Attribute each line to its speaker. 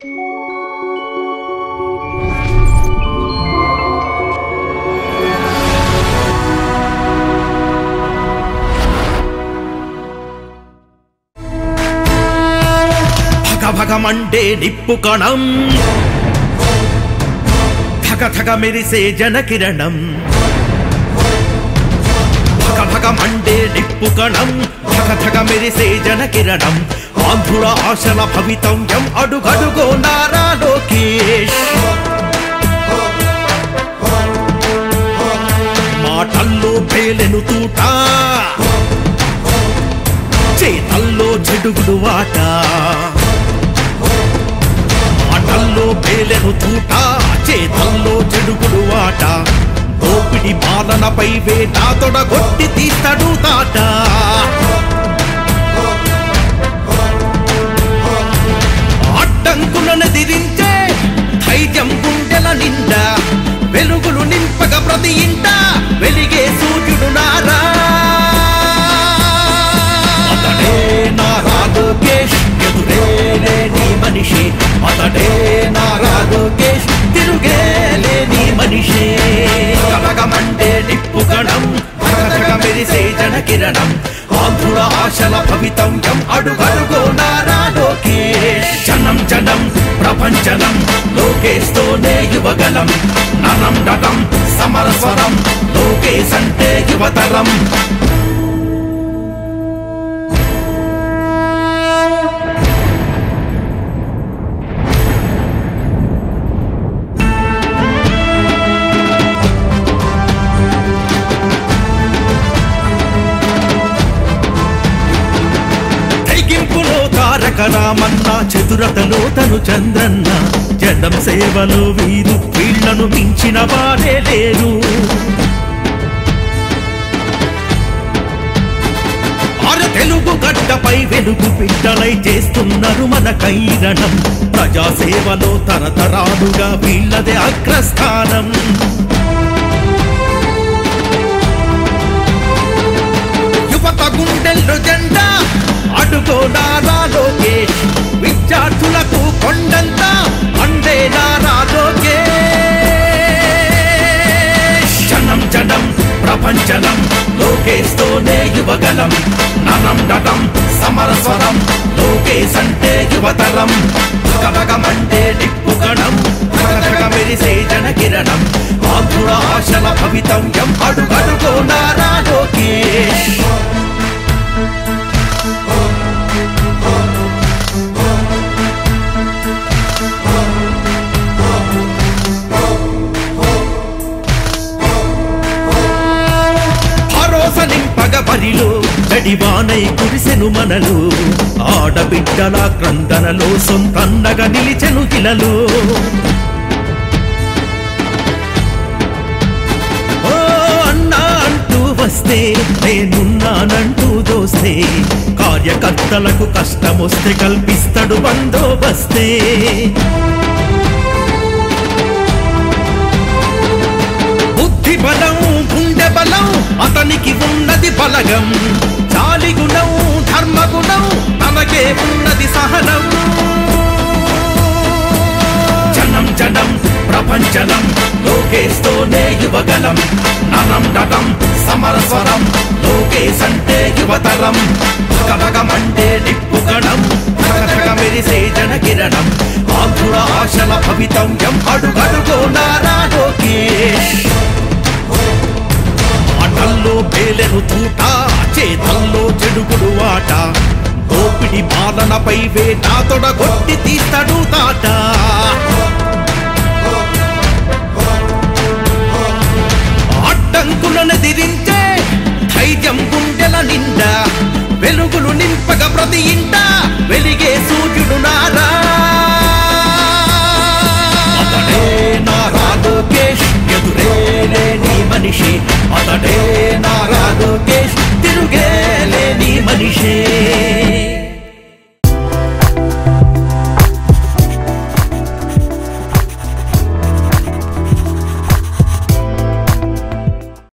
Speaker 1: భగ భగమంటే నిప్పు కణం ధగ ధగ మెరిసే జనకిరణం భగ భగమంటే నిప్పు కణం ధగ ధగ మెరిసే జనకిరణం ఆంధ్రుల ఆశల భవితవ్యం అడుగడుగో నారా లోకేష్ మాటల్లో పేలెను తూట చేతల్లో చెడుగుడు వాట మాటల్లో పేలెను తూట చేతల్లో చెడుగుడు వాట దోపిడి పాలనపై వేట తొడగొట్టి తీస్తాడు తాట అడ్డంకులను దిరించే ధైర్యం గుండెల నిండా వెలుగులు నింపక ప్రతి ఇంట వెలిగే సూర్యుడు నారా అతడే నారా లోకేష్ ఎదురే లేని మనిషి అతడే నారా లోకేష్ తిరుగే లేని మనిషి కలగమంటే నిప్పు కణం ధగధగ మెరిసే జన కిరణం ఆంధ్రుల ఆశల భవితవ్యం అడుగడుగో నారా లోకేష్ జనం జనం ప్రపంచనం లోకేష్ తోనే యువగలం నరం నటం సమరస్వరం లోకేష్ అంటే యువతరం తెగింపులో తారక రామన్న చతురతలో తను చంద్రన్న జనం సేవలో వీరు వీళ్లను మించిన వారే లేరు అర తెలుగు గడ్డపై వెలుగు బిడ్డలై చేస్తున్నారు మన కైరణం ప్రజాసేవలో తరతరాలుగా వీళ్ళదే అగ్రస్థానం యువత గుండెల్లో జెండా అడుగో నారా లోకేష్ విద్యార్థులకు కొండంత అందే నారా లోకేష్ జనం జనం ప్రపంచనం లోకేష్ తోనే యువగలం నరం నటం సమరస్వరం లోకేష్ అంటే యువతరం భగభగమంటే నిప్పు గణం ధగధగ మెరిసే జన కిరణం ఆంధ్రుల ఆశల భవితవ్యం అడుగడుగో నారా లోకేష్ భరోసా నింపగ బరిలో జడివానై కురిసెను మనలు ఆడబిడ్డల క్రందనలో సొంతన్నగా నిలిచెను గిలలో ఓ అన్నా అంటూ వస్తే నేనున్నానంటూ దోస్తే కార్యకర్తలకు కష్టమొస్తే కల్పిస్తాడు బందోబస్తే బుద్ధి బలం గుండె బలం అతనికి ఉన్నది బలగం చాలి గుణం ధర్మ గుణం తనకే ఉన్నది సహనం జనం జనం ప్రపంచనం లోకేస్తోనే యువగలం నరం నటం సమరస్వరం లోకేశ్ అంటే యువతరం భగభగమంటే నిప్పు గణం ధగధగ మెరిసే జన కిరణం ఆంధ్రుల ఆశల భవితవ్యం అడుగడుగో నారా లోకేష్ మాటల్లో పేలెను తూట చేతల్లో చెడుగుడు వాట దోపిడి పాలనపై వేట తొడగొట్టి తీస్తాడు తాట అడ్డంకులను దిరించే ధైర్యం గుండెల నిండా వెలుగులు నింపక ప్రతి ఇంట వెలిగే సూర్యుడు నారా అతడే నారా లోకేష్ ఎదురే లేని మనిషి అతడే నారా లోకేష్ తిరుగే లేని మనిషి